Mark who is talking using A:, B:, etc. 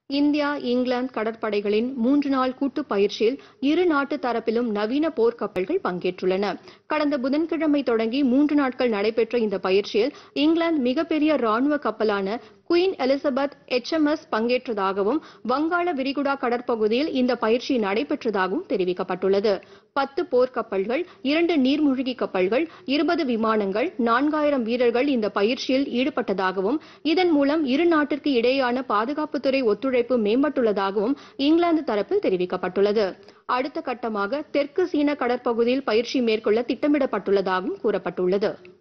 A: India England கடற்படைகளின் மூன்று நாள் கூட்டு பயிற்சியில் இரு நாட்டு தரப்பிலும் நவீன போர்க்கப்பல்கள் பங்கேற்றுள்ளன கடந்த புதன்கிழமை தொடங்கி மூன்று நாட்கள் நடைபெற்ற இந்த பயிற்சியில் இங்கிலாந்து மிகப்பெரிய ராணுவ கப்பலான குயின் எலிசபெத் எச்எம்எஸ் பங்கேற்றதாகவும் வங்காள விரிகுடா கடற்பகுதியில் இந்த பயிற்சி நடைபெற்றதாகவும் தெரிவிக்கப்பட்டுள்ளது பத்து போர்க்கப்பல்கள் இரண்டு நீர்மூழ்கி கப்பல்கள் இருபது விமானங்கள் நான்காயிரம் வீரர்கள் இந்த பயிற்சியில் ஈடுபட்டதாகவும் இதன் மூலம் இரு நாட்டிற்கு இடையேயான பாதுகாப்புத்துறை ஒத்துழைப்பு மேம்பட்டுள்ளதாகவும் இங்கிலாந்து தரப்பில் தெரிவிக்கப்பட்டுள்ளது அடுத்த கட்டமாக தெற்கு சீன கடற்பகுதியில் பயிற்சி மேற்கொள்ள திட்டமிடப்பட்டுள்ளதாகவும் கூறப்பட்டுள்ளது